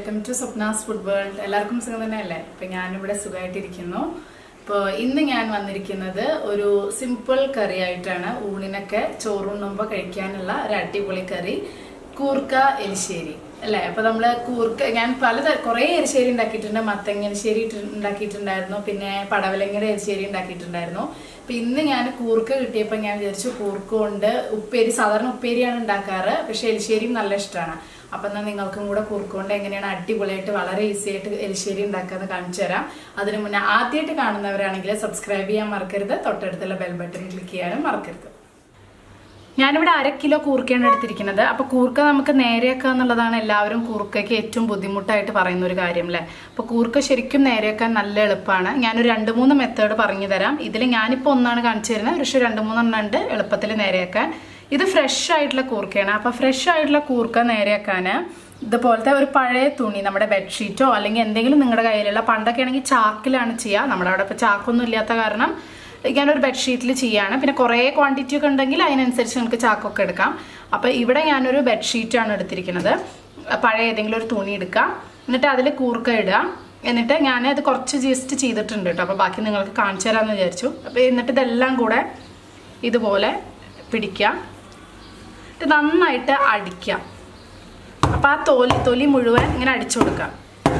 welcome to Swapna's food world എല്ലാവർക്കും സുഖം തന്നെയല്ലേ ഇപ്പൊ ഞാനിവിടെ സുഖമായിട്ടിരിക്കുന്നു ഇപ്പോൾ ഇന്ന് ഞാൻ വന്നിരിക്കുന്നത് ഒരു സിമ്പിൾ കറി ആയിട്ടാണ് ഊണിനൊക്കെ ചോറുണ്ണുമ്പോൾ കഴിക്കാനുള്ള ഒരു അടിപൊളി കറി കൂർക്ക എലിശ്ശേരി അല്ലേ അപ്പൊ നമ്മള് കൂർക്ക ഞാൻ പല കുറേ എരിശ്ശേരി ഉണ്ടാക്കിയിട്ടുണ്ട് മത്തങ്ങ എരിശ്ശേരി ഇട്ട് ഉണ്ടാക്കിയിട്ടുണ്ടായിരുന്നു പിന്നെ പടവലങ്ങയുടെ എരിശ്ശേരി ഉണ്ടാക്കിയിട്ടുണ്ടായിരുന്നു അപ്പൊ ഇന്ന് ഞാൻ കൂർക്ക കിട്ടിയപ്പോൾ ഞാൻ വിചാരിച്ചു കൂർക്ക കൊണ്ട് ഉപ്പേരി സാധാരണ ഉപ്പേരിയാണ് ഉണ്ടാക്കാറ് പക്ഷെ എലിശ്ശേരിയും നല്ല ഇഷ്ടമാണ് അപ്പൊ എന്നാൽ നിങ്ങൾക്കും കൂടെ കൂർക്കൊണ്ട് എങ്ങനെയാണ് അടിപൊളിയായിട്ട് വളരെ ഈസി ആയിട്ട് എലിശ്ശേരി ഉണ്ടാക്കാന്ന് കാണിച്ചു തരാം അതിനു മുന്നേ ആദ്യമായിട്ട് കാണുന്നവരാണെങ്കിൽ സബ്സ്ക്രൈബ് ചെയ്യാൻ മറക്കരുത് തൊട്ടടുത്തുള്ള ബെൽ ബട്ടൺ ക്ലിക്ക് ചെയ്യാനും മറക്കരുത് ഞാനിവിടെ അര കിലോ കൂർക്കയാണ് എടുത്തിരിക്കുന്നത് അപ്പൊ കൂർക്ക നമുക്ക് നേരെയാക്കുക എന്നുള്ളതാണ് എല്ലാവരും കൂർക്കയ്ക്ക് ഏറ്റവും ബുദ്ധിമുട്ടായിട്ട് പറയുന്ന ഒരു കാര്യം അല്ലേ അപ്പൊ കൂർക്ക ശരിക്കും നേരെയാക്കാൻ നല്ല എളുപ്പമാണ് ഞാനൊരു രണ്ട് മൂന്ന് മെത്തേഡ് പറഞ്ഞു തരാം ഇതിൽ ഞാനിപ്പോൾ ഒന്നാണ് കാണിച്ചു തരുന്നത് പക്ഷെ രണ്ട് മൂന്നെണ്ണം ഉണ്ട് എളുപ്പത്തിൽ നേരെയാക്കാൻ ഇത് ഫ്രഷ് ആയിട്ടുള്ള കൂർക്കയാണ് അപ്പൊ ഫ്രഷ് ആയിട്ടുള്ള കൂർക്ക നേരെയാക്കാൻ ഇതുപോലത്തെ ഒരു പഴയ തുണി നമ്മുടെ ബെഡ്ഷീറ്റോ അല്ലെങ്കിൽ എന്തെങ്കിലും നിങ്ങളുടെ കയ്യിലുള്ള പണ്ടൊക്കെ ആണെങ്കിൽ ചാക്കിലാണ് ചെയ്യുക നമ്മുടെ അവിടെ ഇപ്പോൾ ചാക്കൊന്നും ഇല്ലാത്ത കാരണം ഞാനൊരു ബെഡ്ഷീറ്റിൽ ചെയ്യാണ് പിന്നെ കുറേ ക്വാണ്ടിറ്റി ഒക്കെ ഉണ്ടെങ്കിൽ അതിനനുസരിച്ച് നിങ്ങൾക്ക് ചാക്കൊക്കെ എടുക്കാം അപ്പോൾ ഇവിടെ ഞാനൊരു ബെഡ്ഷീറ്റാണ് എടുത്തിരിക്കുന്നത് പഴയ ഏതെങ്കിലും ഒരു തുണി എടുക്കാം എന്നിട്ട് അതിൽ കൂർക്ക ഇടുക എന്നിട്ട് ഞാൻ അത് കുറച്ച് ജസ്റ്റ് ചെയ്തിട്ടുണ്ട് കേട്ടോ അപ്പോൾ ബാക്കി നിങ്ങൾക്ക് കാണിച്ചു തരാമെന്ന് വിചാരിച്ചു അപ്പോൾ എന്നിട്ട് ഇതെല്ലാം കൂടെ ഇതുപോലെ പിടിക്കുക എന്നിട്ട് നന്നായിട്ട് അടിക്കുക അപ്പോൾ ആ തൊലി തൊലി മുഴുവൻ ഇങ്ങനെ അടിച്ചു കൊടുക്കുക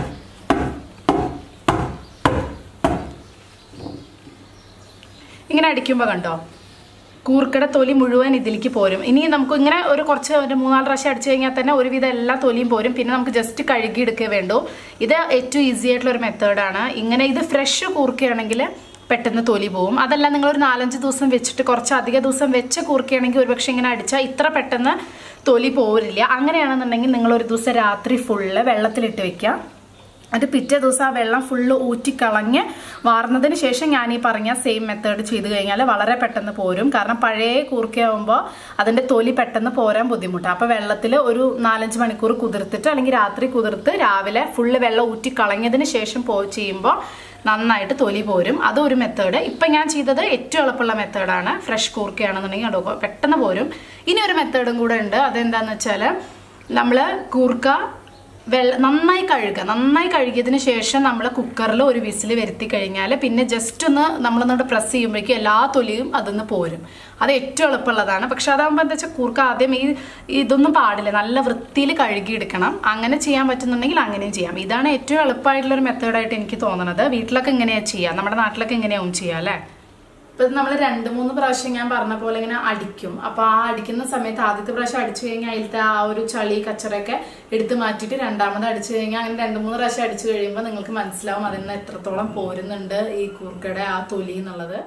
ഇങ്ങനെ അടിക്കുമ്പോൾ കണ്ടോ കൂർക്കട തൊലി മുഴുവൻ ഇതിലേക്ക് പോരും ഇനി നമുക്ക് ഇങ്ങനെ ഒരു കുറച്ച് ഒരു മൂന്നാല് പ്രാവശ്യം അടിച്ചു കഴിഞ്ഞാൽ തന്നെ ഒരുവിധം എല്ലാ തൊലിയും പോരും പിന്നെ നമുക്ക് ജസ്റ്റ് കഴുകി എടുക്കേ വേണ്ടൂ ഇത് ഏറ്റവും ഈസി ആയിട്ടുള്ള ഒരു മെത്തേഡാണ് ഇങ്ങനെ ഇത് ഫ്രഷ് കൂർക്കയാണെങ്കിൽ പെട്ടെന്ന് തൊലി പോവും അതല്ല നിങ്ങൾ ഒരു നാലഞ്ച് ദിവസം വെച്ചിട്ട് കുറച്ച് അധിക ദിവസം വെച്ച് കൂർക്കുകയാണെങ്കിൽ ഒരുപക്ഷെ ഇങ്ങനെ അടിച്ചാൽ ഇത്ര പെട്ടെന്ന് തൊലി പോരില്ല അങ്ങനെയാണെന്നുണ്ടെങ്കിൽ നിങ്ങൾ ഒരു ദിവസം രാത്രി ഫുള്ള് വെള്ളത്തിലിട്ട് വെക്കുക അത് പിറ്റേ ദിവസം ആ വെള്ളം ഫുള്ള് ഊറ്റിക്കളഞ്ഞ് വാർന്നതിന് ശേഷം ഞാൻ ഈ പറഞ്ഞ സെയിം മെത്തേഡ് ചെയ്ത് കഴിഞ്ഞാൽ വളരെ പെട്ടെന്ന് പോരും കാരണം പഴയ കൂർക്കയാവുമ്പോൾ അതിൻ്റെ തൊലി പെട്ടെന്ന് പോരാൻ ബുദ്ധിമുട്ടാണ് അപ്പോൾ വെള്ളത്തിൽ ഒരു നാലഞ്ച് മണിക്കൂർ കുതിർത്തിട്ട് അല്ലെങ്കിൽ രാത്രി കുതിർത്ത് രാവിലെ ഫുള്ള് വെള്ളം ഊറ്റിക്കളഞ്ഞതിന് ശേഷം പോ ചെയ്യുമ്പോൾ നന്നായിട്ട് തൊലി പോരും അതൊരു മെത്തേഡ് ഇപ്പം ഞാൻ ചെയ്തത് ഏറ്റവും എളുപ്പമുള്ള മെത്തേഡാണ് ഫ്രഷ് കൂർക്കയാണെന്നുണ്ടെങ്കിൽ അത് പെട്ടെന്ന് പോരും ഇനി ഒരു മെത്തേഡും കൂടെ ഉണ്ട് അതെന്താണെന്ന് വെച്ചാൽ നമ്മൾ കൂർക്ക വെള്ള നന്നായി കഴുകുക നന്നായി കഴുകിയതിന് ശേഷം നമ്മൾ കുക്കറിൽ ഒരു വിസിൽ വരുത്തി കഴിഞ്ഞാൽ പിന്നെ ജസ്റ്റ് ഒന്ന് നമ്മളൊന്നോട് പ്രസ് ചെയ്യുമ്പോഴേക്കും എല്ലാ തൊലിയും അതൊന്ന് പോരും അത് ഏറ്റവും എളുപ്പമുള്ളതാണ് പക്ഷെ അതാകുമ്പോൾ എന്താ വെച്ചാൽ കൂർക്ക ആദ്യം ഈ ഇതൊന്നും പാടില്ല നല്ല വൃത്തിയിൽ കഴുകിയെടുക്കണം അങ്ങനെ ചെയ്യാൻ പറ്റുന്നുണ്ടെങ്കിൽ അങ്ങനെയും ചെയ്യാം ഇതാണ് ഏറ്റവും എളുപ്പമായിട്ടുള്ള ഒരു മെത്തേഡായിട്ട് എനിക്ക് തോന്നുന്നത് വീട്ടിലൊക്കെ ഇങ്ങനെയാണ് ചെയ്യുക നമ്മുടെ നാട്ടിലൊക്കെ ഇങ്ങനെയാവും ചെയ്യുക അല്ലേ ഇപ്പൊ നമ്മൾ രണ്ട് മൂന്ന് പ്രാവശ്യം ഞാൻ പറഞ്ഞ പോലെ ഇങ്ങനെ അടിക്കും അപ്പൊ ആ അടിക്കുന്ന സമയത്ത് ആദ്യത്തെ പ്രാവശ്യം അടിച്ചു കഴിഞ്ഞാൽ അതിലത്തെ ആ ഒരു ചളി കച്ചറൊക്കെ എടുത്തു മാറ്റിയിട്ട് രണ്ടാമത് അടിച്ചു കഴിഞ്ഞാൽ അങ്ങനെ രണ്ട് മൂന്ന് പ്രാവശ്യം അടിച്ചു കഴിയുമ്പോൾ നിങ്ങൾക്ക് മനസ്സിലാവും അതിൽ നിന്ന് എത്രത്തോളം പോരുന്നുണ്ട് ഈ കൂർക്കയുടെ ആ തൊലി എന്നുള്ളത്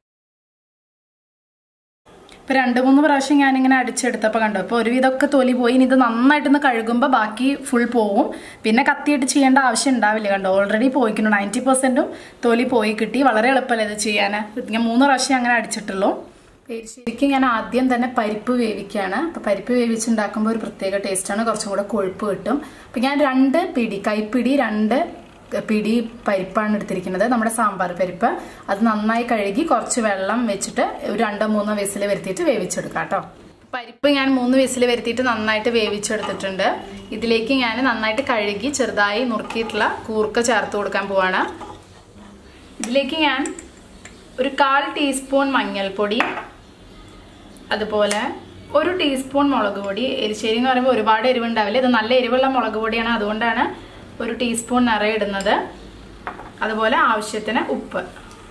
ഇപ്പൊ രണ്ട് മൂന്ന് പ്രാവശ്യം ഞാനിങ്ങനെ അടിച്ചെടുത്തപ്പോൾ കണ്ടു ഇപ്പോൾ ഒരുവിധമൊക്കെ തൊലി പോയി ഇനി ഇത് നന്നായിട്ടൊന്ന് കഴുകുമ്പോൾ ബാക്കി ഫുൾ പോവും പിന്നെ കത്തിയിട്ട് ചെയ്യേണ്ട ആവശ്യം ഉണ്ടാവില്ല കണ്ടോ ഓൾറെഡി പോയിക്കുന്നു നയൻറ്റി പെർസെൻറ്റും തൊലി പോയി കിട്ടി വളരെ എളുപ്പമല്ലേ ഇത് ചെയ്യാൻ ഞാൻ മൂന്ന് പ്രാവശ്യം അങ്ങനെ അടിച്ചിട്ടുള്ളൂ ശരിക്കും ഞാൻ ആദ്യം തന്നെ പരിപ്പ് വേവിക്കുകയാണ് അപ്പോൾ പരിപ്പ് വേവിച്ചുണ്ടാക്കുമ്പോൾ ഒരു പ്രത്യേക ടേസ്റ്റാണ് കുറച്ചും കൂടെ കൊഴുപ്പ് കിട്ടും അപ്പോൾ ഞാൻ രണ്ട് പിടി കൈപ്പിടി രണ്ട് പിടി പരിപ്പാണ് എടുത്തിരിക്കുന്നത് നമ്മുടെ സാമ്പാർ പരിപ്പ് അത് നന്നായി കഴുകി കുറച്ച് വെള്ളം വെച്ചിട്ട് ഒരു രണ്ടോ മൂന്നോ വിസിൽ വരുത്തിയിട്ട് വേവിച്ചെടുക്കാം കേട്ടോ പരിപ്പ് ഞാൻ മൂന്ന് വിസിൽ വരുത്തിയിട്ട് നന്നായിട്ട് വേവിച്ചെടുത്തിട്ടുണ്ട് ഇതിലേക്ക് ഞാൻ നന്നായിട്ട് കഴുകി ചെറുതായി നുറുക്കിയിട്ടുള്ള കൂർക്ക ചേർത്ത് കൊടുക്കാൻ പോവാണ് ഇതിലേക്ക് ഞാൻ ഒരു കാൽ ടീസ്പൂൺ മഞ്ഞൾപ്പൊടി അതുപോലെ ഒരു ടീസ്പൂൺ മുളക് പൊടി എരിശ്ശേരി എന്ന് പറയുമ്പോൾ ഒരുപാട് എരിവുണ്ടാവില്ല ഇത് നല്ല എരിവുള്ള മുളക് പൊടിയാണ് അതുകൊണ്ടാണ് ഒരു ടീസ്പൂൺ നിറയെ ഇടുന്നത് അതുപോലെ ആവശ്യത്തിന് ഉപ്പ്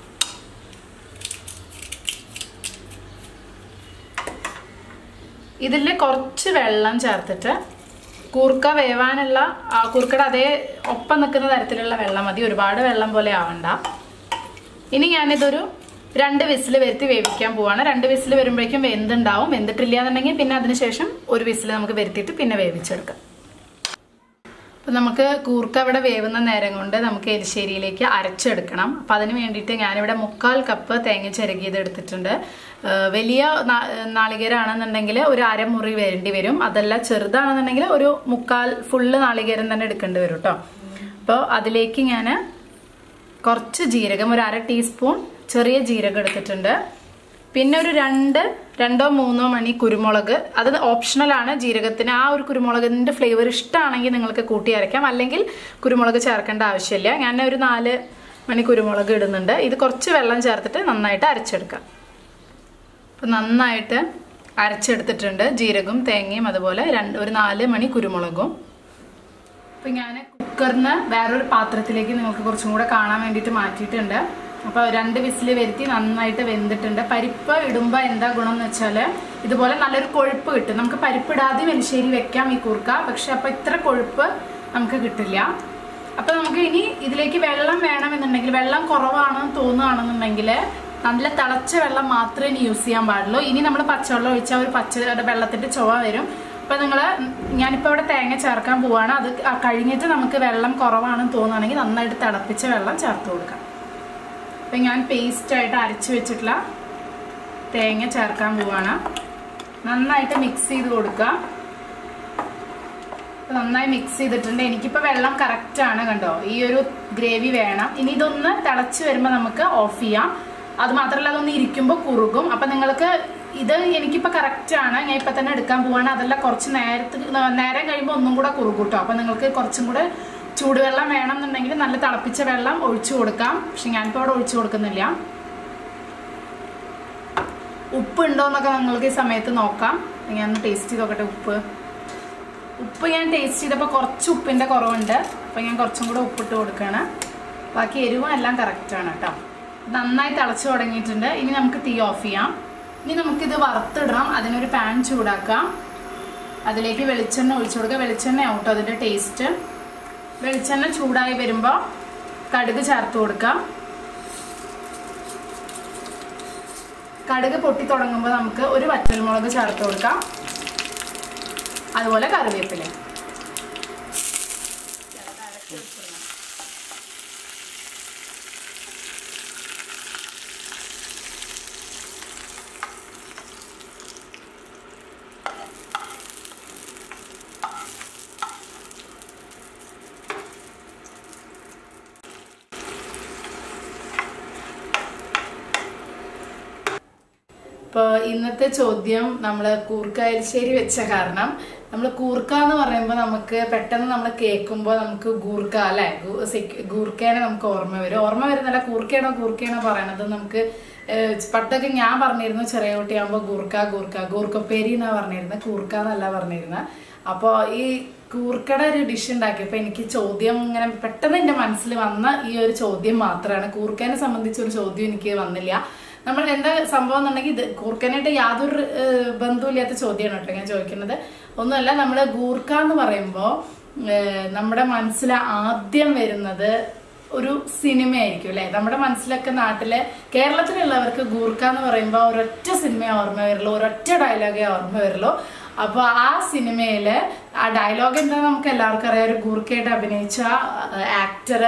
ഇതിൽ കുറച്ച് വെള്ളം ചേർത്തിട്ട് കൂർക്ക വേവാനുള്ള കൂർക്കയുടെ അതേ ഒപ്പം നിൽക്കുന്ന തരത്തിലുള്ള വെള്ളം മതി ഒരുപാട് വെള്ളം പോലെ ആവണ്ട ഇനി ഞാനിതൊരു രണ്ട് വിസിൽ വരുത്തി വേവിക്കാൻ പോവാണ് രണ്ട് വിസിൽ വരുമ്പോഴേക്കും വെന്തുണ്ടാവും വെന്തിട്ടില്ല എന്നുണ്ടെങ്കിൽ പിന്നെ അതിനുശേഷം ഒരു വിസിൽ നമുക്ക് വരുത്തിയിട്ട് പിന്നെ വേവിച്ചെടുക്കാം അപ്പം നമുക്ക് കൂർക്ക ഇവിടെ വേവുന്ന നേരം കൊണ്ട് നമുക്ക് എരിശ്ശേരിയിലേക്ക് അരച്ചെടുക്കണം അപ്പം അതിന് വേണ്ടിയിട്ട് ഞാനിവിടെ മുക്കാൽ കപ്പ് തേങ്ങ ചിരകിയത് എടുത്തിട്ടുണ്ട് വലിയ നാളികേരാണെന്നുണ്ടെങ്കിൽ ഒരു അരമുറി വേണ്ടി വരും അതല്ല ചെറുതാണെന്നുണ്ടെങ്കിൽ ഒരു മുക്കാൽ ഫുള്ള് നാളികേരം തന്നെ എടുക്കേണ്ടി വരും കേട്ടോ അപ്പോൾ അതിലേക്ക് ഞാൻ കുറച്ച് ജീരകം ഒരു അര ടീസ്പൂൺ ചെറിയ ജീരകം എടുത്തിട്ടുണ്ട് പിന്നെ ഒരു രണ്ട് രണ്ടോ മൂന്നോ മണി കുരുമുളക് അത് ഓപ്ഷണലാണ് ജീരകത്തിന് ആ ഒരു കുരുമുളകിന്റെ ഫ്ലേവർ ഇഷ്ടമാണെങ്കിൽ നിങ്ങൾക്ക് കൂട്ടി അരയ്ക്കാം അല്ലെങ്കിൽ കുരുമുളക് ചേർക്കേണ്ട ആവശ്യമില്ല ഞാൻ ഒരു നാല് മണി കുരുമുളക് ഇടുന്നുണ്ട് ഇത് കുറച്ച് വെള്ളം ചേർത്തിട്ട് നന്നായിട്ട് അരച്ചെടുക്കാം അപ്പം നന്നായിട്ട് അരച്ചെടുത്തിട്ടുണ്ട് ജീരകവും തേങ്ങയും അതുപോലെ രണ്ട് ഒരു നാല് മണി കുരുമുളകും അപ്പം ഞാൻ കുക്കറിന് വേറൊരു പാത്രത്തിലേക്ക് നിങ്ങൾക്ക് കുറച്ചും കൂടെ കാണാൻ വേണ്ടിയിട്ട് മാറ്റിയിട്ടുണ്ട് അപ്പോൾ രണ്ട് വിസിൽ വരുത്തി നന്നായിട്ട് വെന്തിട്ടുണ്ട് പരിപ്പ് ഇടുമ്പോൾ എന്താ ഗുണം എന്ന് വെച്ചാൽ ഇതുപോലെ നല്ലൊരു കൊഴുപ്പ് കിട്ടും നമുക്ക് പരിപ്പ് ഇടാതെ വെലിശ്ശേരി വെക്കാം ഈ കൂർക്ക പക്ഷെ അപ്പോൾ ഇത്ര കൊഴുപ്പ് നമുക്ക് കിട്ടില്ല അപ്പോൾ നമുക്ക് ഇനി ഇതിലേക്ക് വെള്ളം വേണമെന്നുണ്ടെങ്കിൽ വെള്ളം കുറവാണെന്ന് തോന്നുകയാണെന്നുണ്ടെങ്കിൽ നല്ല തിളച്ച വെള്ളം മാത്രമേ ഇനി യൂസ് ചെയ്യാൻ പാടുള്ളൂ ഇനി നമ്മൾ പച്ചവെള്ളം ഒഴിച്ചാൽ ഒരു പച്ച വെള്ളത്തിന്റെ ചുവ വരും അപ്പൊ നിങ്ങൾ ഞാനിപ്പോൾ ഇവിടെ തേങ്ങ ചേർക്കാൻ പോവാണ് അത് കഴിഞ്ഞിട്ട് നമുക്ക് വെള്ളം കുറവാണെന്ന് തോന്നുകയാണെങ്കിൽ നന്നായിട്ട് തിളപ്പിച്ച വെള്ളം ചേർത്ത് കൊടുക്കാം അപ്പൊ ഞാൻ പേസ്റ്റ് ആയിട്ട് അരച്ചു വെച്ചിട്ടുള്ള തേങ്ങ ചേർക്കാൻ പോവാണ് നന്നായിട്ട് മിക്സ് ചെയ്ത് കൊടുക്കുക നന്നായി മിക്സ് ചെയ്തിട്ടുണ്ട് എനിക്കിപ്പോൾ വെള്ളം കറക്റ്റ് ആണ് കണ്ടോ ഈ ഒരു ഗ്രേവി വേണം ഇനി ഇതൊന്ന് തിളച്ച് വരുമ്പോൾ നമുക്ക് ഓഫ് ചെയ്യാം അത് മാത്രമല്ല അതൊന്ന് ഇരിക്കുമ്പോൾ കുറുകും അപ്പൊ നിങ്ങൾക്ക് ഇത് എനിക്കിപ്പോൾ കറക്റ്റ് ആണ് ഞാൻ ഇപ്പൊ തന്നെ എടുക്കാൻ പോവാണ് അതല്ല കുറച്ച് നേരത്ത് നേരം കഴിയുമ്പോൾ ഒന്നും കൂടെ കുറുകൂട്ടോ അപ്പൊ നിങ്ങൾക്ക് കുറച്ചും കൂടെ ചൂടുവെള്ളം വേണമെന്നുണ്ടെങ്കിൽ നല്ല തിളപ്പിച്ച വെള്ളം ഒഴിച്ചു കൊടുക്കാം പക്ഷെ ഞാനിപ്പോൾ അവിടെ ഒഴിച്ചു കൊടുക്കുന്നില്ല ഉപ്പ് ഉണ്ടോ എന്നൊക്കെ നിങ്ങൾക്ക് ഈ സമയത്ത് നോക്കാം ഞാൻ ടേസ്റ്റ് ചെയ്ത് നോക്കട്ടെ ഉപ്പ് ഉപ്പ് ഞാൻ ടേസ്റ്റ് ചെയ്തപ്പോൾ കുറച്ച് ഉപ്പിന്റെ കുറവുണ്ട് അപ്പൊ ഞാൻ കുറച്ചും കൂടെ ഉപ്പിട്ട് കൊടുക്കുകയാണ് ബാക്കി എരിവും എല്ലാം കറക്റ്റ് ആണ് കേട്ടോ നന്നായി തിളച്ചു തുടങ്ങിയിട്ടുണ്ട് ഇനി നമുക്ക് തീ ഓഫ് ചെയ്യാം ഇനി നമുക്കിത് വറുത്തിടണം അതിനൊരു പാൻ ചൂടാക്കാം അതിലേക്ക് വെളിച്ചെണ്ണ ഒഴിച്ചു കൊടുക്കുക വെളിച്ചെണ്ണ ആവട്ടോ അതിന്റെ ടേസ്റ്റ് വെളിച്ചെണ്ണ ചൂടായി വരുമ്പോൾ കടുക് ചേർത്ത് കൊടുക്കാം കടുക് പൊട്ടി തുടങ്ങുമ്പോൾ നമുക്ക് ഒരു വറ്റൽമുളക് ചേർത്ത് കൊടുക്കാം അതുപോലെ കറിവേപ്പില ഇപ്പോൾ ഇന്നത്തെ ചോദ്യം നമ്മൾ കൂർക്ക എരിശ്ശേരി വെച്ച കാരണം നമ്മൾ കൂർക്ക എന്ന് പറയുമ്പോൾ നമുക്ക് പെട്ടെന്ന് നമ്മൾ കേൾക്കുമ്പോൾ നമുക്ക് ഗൂർക്ക അല്ലെ ഗൂർക്കേനെ നമുക്ക് ഓർമ്മ വരും ഓർമ്മ വരുന്നല്ല കൂർക്കയാണോ കൂർക്കയാണോ പറയണത് നമുക്ക് ഏഹ്, പണ്ടൊക്കെ ഞാൻ പറഞ്ഞിരുന്നു ചെറിയ കുട്ടിയാകുമ്പോൾ ഗൂർക്ക ഗൂർക്ക ഗൂർക്കപ്പേരി എന്നാ പറഞ്ഞിരുന്നത് കൂർക്ക എന്നല്ല പറഞ്ഞിരുന്നത് അപ്പോൾ ഈ കൂർക്കയുടെ ഒരു ഡിഷ് ഉണ്ടാക്കിയപ്പോൾ എനിക്ക് ചോദ്യം ഇങ്ങനെ പെട്ടെന്ന് എൻ്റെ മനസ്സിൽ വന്ന ഈ ഒരു ചോദ്യം മാത്രമാണ് കൂർക്കേനെ സംബന്ധിച്ച ഒരു ചോദ്യം എനിക്ക് വന്നില്ല നമ്മൾ എന്താ സംഭവം എന്നുണ്ടെങ്കിൽ ഇത് കൂർക്കനായിട്ട് യാതൊരു ഏഹ്, ബന്ധവുമില്ലാത്ത ചോദ്യമാണ് കേട്ടോ ഞാൻ ചോദിക്കുന്നത് ഒന്നുമല്ല നമ്മൾ ഗൂർക്ക എന്ന് പറയുമ്പോൾ നമ്മുടെ മനസ്സിൽ ആദ്യം വരുന്നത് ഒരു സിനിമയായിരിക്കും അല്ലെ നമ്മുടെ മനസ്സിലൊക്കെ നാട്ടിലെ കേരളത്തിലുള്ളവർക്ക് ഗൂർക്ക എന്ന് പറയുമ്പോൾ ഒരൊറ്റ സിനിമ ഓർമ്മ വരുള്ളൂ ഒരൊറ്റ ഡയലോഗേ ഓർമ്മ വരുള്ളൂ അപ്പൊ ആ സിനിമയില് ആ ഡയലോഗ് എന്താ നമുക്ക് എല്ലാവർക്കും അറിയാം ഒരു ഗൂർക്കയായിട്ട് അഭിനയിച്ച ആക്ടർ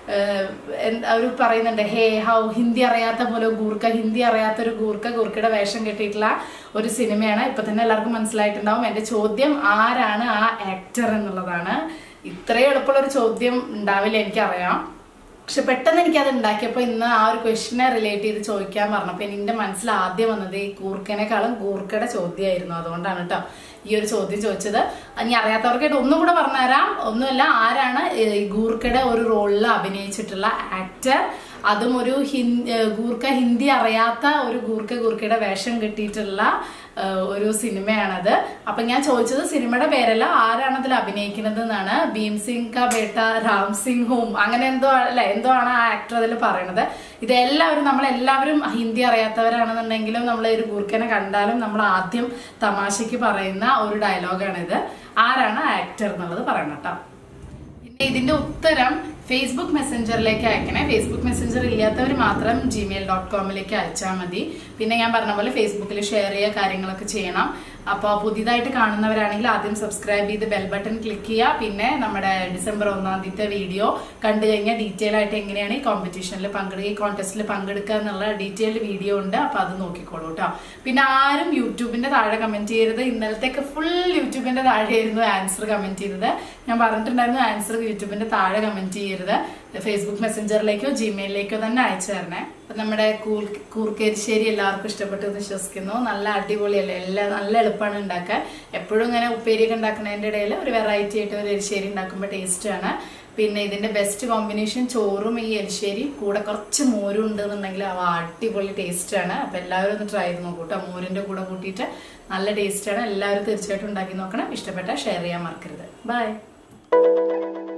അവർ പറയുന്നുണ്ട് ഹേ ഹൗ ഹിന്ദി അറിയാത്ത പോലെ ഗൂർക്ക ഹിന്ദി അറിയാത്ത ഒരു ഗൂർക്ക ഗൂർക്കയുടെ വേഷം കെട്ടിയിട്ടുള്ള ഒരു സിനിമയാണ് ഇപ്പൊ തന്നെ എല്ലാവർക്കും മനസ്സിലായിട്ടുണ്ടാവും എന്റെ ചോദ്യം ആരാണ് ആ ആക്ടർ എന്നുള്ളതാണ് ഇത്രയും എളുപ്പമുള്ള ഒരു ചോദ്യം ഉണ്ടാവില്ല എനിക്കറിയാം പക്ഷെ പെട്ടെന്ന് എനിക്ക് അത് ഉണ്ടാക്കിയപ്പോൾ ഇന്ന് ആ ഒരു ക്വസ്റ്റിനെ റിലേറ്റ് ചെയ്ത് ചോദിക്കാൻ പറഞ്ഞപ്പോൾ എൻ്റെ മനസ്സിൽ ആദ്യം വന്നത് ഈ കൂർക്കനേക്കാളും കൂർക്കയുടെ ചോദ്യമായിരുന്നു അതുകൊണ്ടാണ് കേട്ടോ ഈ ഒരു ചോദ്യം ചോദിച്ചത് ഇനി അറിയാത്തവർക്കായിട്ട് ഒന്നും കൂടെ പറഞ്ഞുതരാം ഒന്നുമല്ല ആരാണ് ഈ ഗൂർക്കയുടെ ഒരു റോളിൽ അഭിനയിച്ചിട്ടുള്ള ആക്ടർ അതും ഒരു ഹിന്ദി ഗൂർക്ക ഹിന്ദി അറിയാത്ത ഒരു ഗൂർക്ക ഗൂർക്കയുടെ വേഷം കെട്ടിയിട്ടുള്ള ആ, ഒരു സിനിമയാണത് അപ്പൊ ഞാൻ ചോദിച്ചത് സിനിമയുടെ പേരല്ല ആരാണ് അതിൽ അഭിനയിക്കുന്നത് എന്നാണ് ഭീം സിംഗ് ക ബേട്ട രാം സിംഗ് ഹോം അങ്ങനെ എന്തോ അല്ല എന്തോ ആണ് ആ ആക്ടർ അതിൽ പറയണത് ഇത് എല്ലാവരും നമ്മളെല്ലാവരും ഹിന്ദി അറിയാത്തവരാണെന്നുണ്ടെങ്കിലും നമ്മൾ ഒരു ഗൂർക്കനെ കണ്ടാലും നമ്മൾ ആദ്യം തമാശയ്ക്ക് പറയുന്ന ഒരു ഡയലോഗാണിത് ആരാണ് ആക്ടർ എന്നുള്ളത് പറയണം കേട്ടോ പിന്നെ ഇതിന്റെ ഉത്തരം ഫേസ്ബുക്ക് മെസ്സഞ്ചറിലേക്ക് അയക്കണേ ഫേസ്ബുക്ക് മെസ്സഞ്ചർ ഇല്ലാത്തവർ മാത്രം ജിമെയിൽ ഡോട്ട് കോമിലേക്ക് അയച്ചാൽ മതി പിന്നെ ഞാൻ പറഞ്ഞ പോലെ ഫേസ്ബുക്കിൽ ഷെയർ ചെയ്യുക കാര്യങ്ങളൊക്കെ ചെയ്യണം അപ്പോൾ പുതിയതായിട്ട് കാണുന്നവരാണെങ്കിൽ ആദ്യം സബ്സ്ക്രൈബ് ചെയ്ത് ബെൽ ബട്ടൺ ക്ലിക്ക് ചെയ്യുക പിന്നെ നമ്മുടെ ഡിസംബർ ഒന്നാം തീയതി വീഡിയോ കണ്ടു കഴിഞ്ഞാൽ ഡീറ്റെയിൽ ആയിട്ട് എങ്ങനെയാണ് ഈ കോമ്പറ്റീഷനിൽ പങ്കെടുക്കുക ഈ കോൺടെസ്റ്റിൽ പങ്കെടുക്കുക എന്നുള്ള ഡീറ്റെയിൽഡ് വീഡിയോ ഉണ്ട് അപ്പോൾ അത് നോക്കിക്കോളൂ കേട്ടോ പിന്നെ ആരും യൂട്യൂബിന്റെ താഴെ കമന്റ് ചെയ്യരുത് ഇന്നലത്തേക്ക് ഫുൾ യൂട്യൂബിന്റെ താഴെയായിരുന്നു ആൻസർ കമന്റ് ചെയ്തത് ഞാൻ പറഞ്ഞിട്ടുണ്ടായിരുന്നു ആൻസർ യൂട്യൂബിന്റെ താഴെ കമന്റ് ചെയ്യരുത് ഫേസ്ബുക്ക് മെസ്സഞ്ചറിലേക്കോ ജിമെയിലിലേക്കോ തന്നെ അയച്ചു തരണേ അപ്പൊ നമ്മുടെ കൂർ കൂർക്കരിശ്ശേരി എല്ലാവർക്കും ഇഷ്ടപ്പെട്ടു എന്ന് വിശ്വസിക്കുന്നു നല്ല അടിപൊളിയല്ലേ എല്ലാം നല്ല എളുപ്പമാണ് ഉണ്ടാക്കാൻ എപ്പോഴും ഇങ്ങനെ ഉപ്പേരിയൊക്കെ ഉണ്ടാക്കുന്നതിന്റെ ഇടയിൽ ഒരു വെറൈറ്റി ആയിട്ട് ഒരു എരിശ്ശേരി ഉണ്ടാക്കുമ്പോൾ ടേസ്റ്റ് ആണ് പിന്നെ ഇതിന്റെ ബെസ്റ്റ് കോമ്പിനേഷൻ ചോറും ഈ എരിശ്ശേരി കൂടെ കുറച്ച് മോരും ഉണ്ടെന്നുണ്ടെങ്കിൽ അവ അടിപൊളി ടേസ്റ്റ് ആണ് അപ്പൊ എല്ലാവരും ഒന്ന് ട്രൈ ചെയ്ത് നോക്കൂ കേട്ടോ മോരിന്റെ കൂടെ കൂട്ടിയിട്ട് നല്ല ടേസ്റ്റ് ആണ് എല്ലാവരും തീർച്ചയായിട്ടും ഉണ്ടാക്കി നോക്കണം ഇഷ്ടപ്പെട്ടാൽ ഷെയർ ചെയ്യാൻ മറക്കരുത് ബൈ